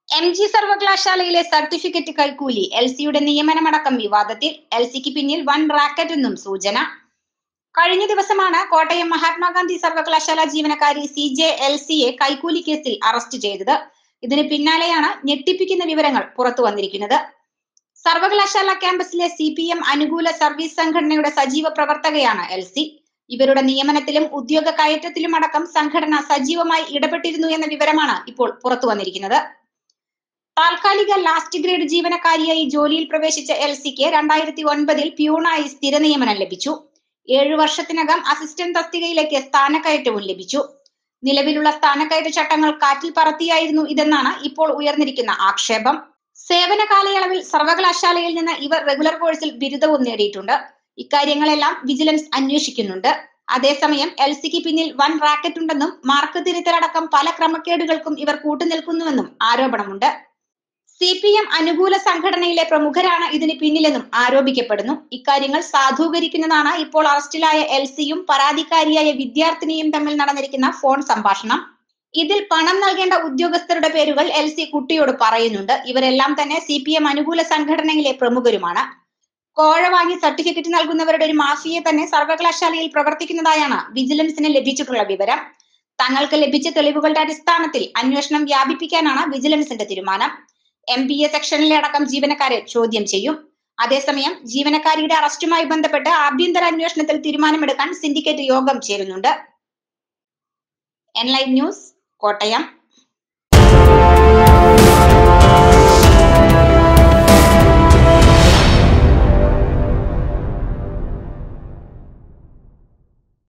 M G സർവകലാശാലയിലെ certificate കൈക്കൂലി L സിയുടെ നിയമനമടക്കം വിവാദത്തിൽ എൽ സിക്ക് പിന്നിൽ വൻ റാക്കറ്റ് എന്നും സൂചന കഴിഞ്ഞ ദിവസമാണ് കോട്ടയം മഹാത്മാഗാന്ധി സർവകലാശാല ജീവനക്കാരി സി ജെ എൽ സിയെ കൈക്കൂലി കേസിൽ അറസ്റ്റ് ചെയ്തത് ഇതിന് പിന്നാലെയാണ് ഞെട്ടിപ്പിക്കുന്ന വിവരങ്ങൾ പുറത്തു വന്നിരിക്കുന്നത് സർവകലാശാല ക്യാമ്പസിലെ സി പി എം അനുകൂല സർവീസ് സംഘടനയുടെ സജീവ പ്രവർത്തകയാണ് എൽ സി ഇവരുടെ നിയമനത്തിലും ഉദ്യോഗ കയറ്റത്തിലും അടക്കം സംഘടന സജീവമായി ഇടപെട്ടിരുന്നു എന്ന വിവരമാണ് ഇപ്പോൾ പുറത്തു വന്നിരിക്കുന്നത് താൽക്കാലിക ലാസ്റ്റ് ഗ്രേഡ് ജീവനക്കാരിയായി ജോലിയിൽ പ്രവേശിച്ച എൽ സിക്ക് രണ്ടായിരത്തി ഒൻപതിൽ പ്യൂണായി സ്ഥിര നിയമനം ലഭിച്ചു ഏഴു വർഷത്തിനകം അസിസ്റ്റന്റ് തസ്തികയിലേക്ക് സ്ഥാനക്കയറ്റവും ലഭിച്ചു നിലവിലുള്ള സ്ഥാനക്കയറ്റ ചട്ടങ്ങൾ കാറ്റിൽ പറത്തിയായിരുന്നു ഇതെന്നാണ് ഇപ്പോൾ ഉയർന്നിരിക്കുന്ന ആക്ഷേപം സേവന കാലയളവിൽ സർവകലാശാലയിൽ നിന്ന് ഇവർ റെഗുലർ കോഴ്സിൽ ബിരുദവും നേടിയിട്ടുണ്ട് ഇക്കാര്യങ്ങളെല്ലാം വിജിലൻസ് അന്വേഷിക്കുന്നുണ്ട് അതേസമയം എൽ സിക്ക് പിന്നിൽ വൻ റാക്കറ്റ് ഉണ്ടെന്നും മാർക്ക് തിരുത്തലടക്കം പല ക്രമക്കേടുകൾക്കും ഇവർ കൂട്ടുനിൽക്കുന്നുവെന്നും ആരോപണമുണ്ട് സി പി എം അനുകൂല സംഘടനയിലെ പ്രമുഖരാണ് ഇതിന് പിന്നിലെന്നും ആരോപിക്കപ്പെടുന്നു ഇക്കാര്യങ്ങൾ സാധൂകരിക്കുന്നതാണ് ഇപ്പോൾ അറസ്റ്റിലായ എൽ സിയും പരാതിക്കാരിയായ വിദ്യാർത്ഥിനിയും തമ്മിൽ നടന്നിരിക്കുന്ന ഫോൺ സംഭാഷണം ഇതിൽ പണം നൽകേണ്ട ഉദ്യോഗസ്ഥരുടെ പേരുകൾ എൽ സി കുട്ടിയോട് പറയുന്നുണ്ട് ഇവരെല്ലാം തന്നെ സി പി എം അനുകൂല സംഘടനയിലെ പ്രമുഖരുമാണ് കോഴ വാങ്ങി സർട്ടിഫിക്കറ്റ് നൽകുന്നവരുടെ ഒരു മാഫിയെ തന്നെ സർവകലാശാലയിൽ പ്രവർത്തിക്കുന്നതായാണ് വിജിലൻസിന് ലഭിച്ചിട്ടുള്ള വിവരം തങ്ങൾക്ക് ലഭിച്ച തെളിവുകളുടെ അടിസ്ഥാനത്തിൽ അന്വേഷണം വ്യാപിപ്പിക്കാനാണ് വിജിലൻസിന്റെ തീരുമാനം എം ബി എ സെക്ഷനിലെ അടക്കം ജീവനക്കാരെ ചോദ്യം ചെയ്യും അതേസമയം ജീവനക്കാരിയുടെ അറസ്റ്റുമായി ബന്ധപ്പെട്ട് ആഭ്യന്തര അന്വേഷണത്തിൽ തീരുമാനമെടുക്കാൻ സിൻഡിക്കേറ്റ് യോഗം ചേരുന്നുണ്ട് എൻലൈൻ ന്യൂസ് കോട്ടയം